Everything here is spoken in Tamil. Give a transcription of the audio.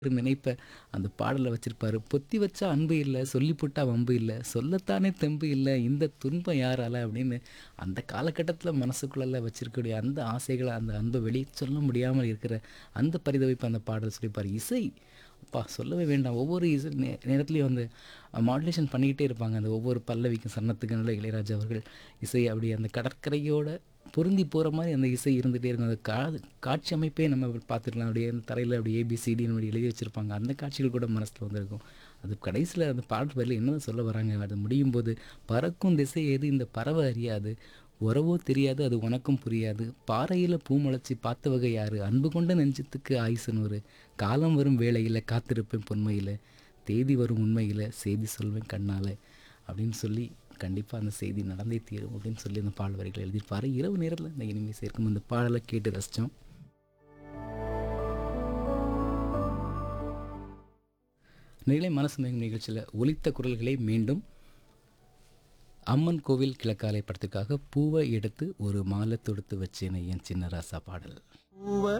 நினைப்ப அந்த பாடலை வச்சிருப்பாரு பொத்தி வச்சா அன்பு இல்லை சொல்லி போட்டா வம்பு இல்லை சொல்லத்தானே தெம்பு இல்லை இந்த துன்பம் யாரால அப்படின்னு அந்த காலகட்டத்தில் மனசுக்குள்ள வச்சிருக்கக்கூடிய அந்த ஆசைகளை அந்த அன்பை வெளியே சொல்ல முடியாமல் இருக்கிற அந்த பரிதவிப்பு அந்த பாடல் சொல்லிப்பார் இசை அப்பா சொல்லவே வேண்டாம் ஒவ்வொரு இசை நே நேரத்துலையும் வந்து மாடுலேஷன் பண்ணிக்கிட்டே இருப்பாங்க அந்த ஒவ்வொரு பல்லவிக்கும் சன்னத்துக்கு நல்ல இளையராஜா அவர்கள் இசை அப்படி அந்த கடற்கரையோட பொருந்தி போகிற மாதிரி அந்த இசை இருந்துகிட்டே இருக்கும் அந்த கா காட்சி அமைப்பே நம்ம பார்த்துக்கலாம் அப்படியே அந்த தரையில் அப்படி ஏபிசிடின்னு அப்படி எழுதி வச்சுருப்பாங்க அந்த காட்சிகள் கூட மனசில் வந்திருக்கும் அது கடைசியில் அந்த பாடல் வரையில் என்ன சொல்ல வராங்க அது முடியும் போது பறக்கும் திசை எது இந்த பறவை அறியாது உறவோ தெரியாது அது உனக்கும் புரியாது பாறையில் பூ முளைச்சி பார்த்த வகை யாரு அன்பு கொண்ட நெஞ்சத்துக்கு ஆயுசு நூறு காலம் வரும் வேளையில் காத்திருப்பேன் பொன்மையில் தேதி வரும் உண்மையில் செய்தி சொல்வேன் கண்ணால் அப்படின்னு சொல்லி கண்டிப்பாக அந்த செய்தி நடந்தே தீரும் அப்படின்னு சொல்லி அந்த பாடல் வரிகளை எழுதியிருப்பாரு இரவு நேரத்தில் இந்த இனிமை சேர்க்கும் அந்த பாடலை கேட்டு ரசித்தோம் நிலை மனசு மயங்கும் நிகழ்ச்சியில் ஒலித்த குரல்களை மீண்டும் அம்மன் கோவில் கிழக்காலை படத்துக்காக பூவை எடுத்து ஒரு மாலை தொடுத்து வச்சேன் என் சின்ன ராசா பாடல் பூவை